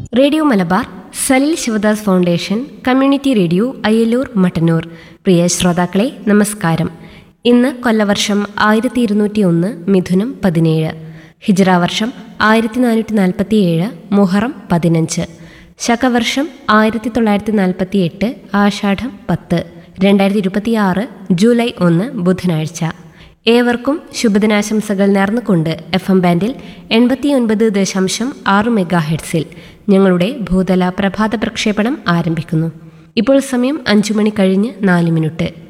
radio Malabar Salil Sivadas foundation community radio Ayyallur Mattannur പ്രിയ ശ്രോതാക്കളെ നമസ്കാരം ഇന്ന് കൊല്ലവർഷം ആയിരത്തി ഇരുന്നൂറ്റി ഒന്ന് മിഥുനം പതിനേഴ് ഹിജ്റ വർഷം ആയിരത്തി നാനൂറ്റി നാൽപ്പത്തിയേഴ് മുഹറം പതിനഞ്ച് ശകവർഷം ആയിരത്തി തൊള്ളായിരത്തി നാൽപ്പത്തി എട്ട് ആഷാഢം പത്ത് രണ്ടായിരത്തി ഇരുപത്തിയാറ് ജൂലൈ ഒന്ന് ബുധനാഴ്ച ഏവർക്കും ശുഭദിനാശംസകൾ നേർന്നുകൊണ്ട് എഫ് എം ബാൻഡിൽ എൺപത്തിയൊൻപത് ദശാംശം ആറ് മെഗാ ഹെഡ്സിൽ ഞങ്ങളുടെ ഭൂതല പ്രഭാത പ്രക്ഷേപണം ആരംഭിക്കുന്നു ഇപ്പോൾ സമയം അഞ്ചു മണി കഴിഞ്ഞ് നാല് മിനിറ്റ്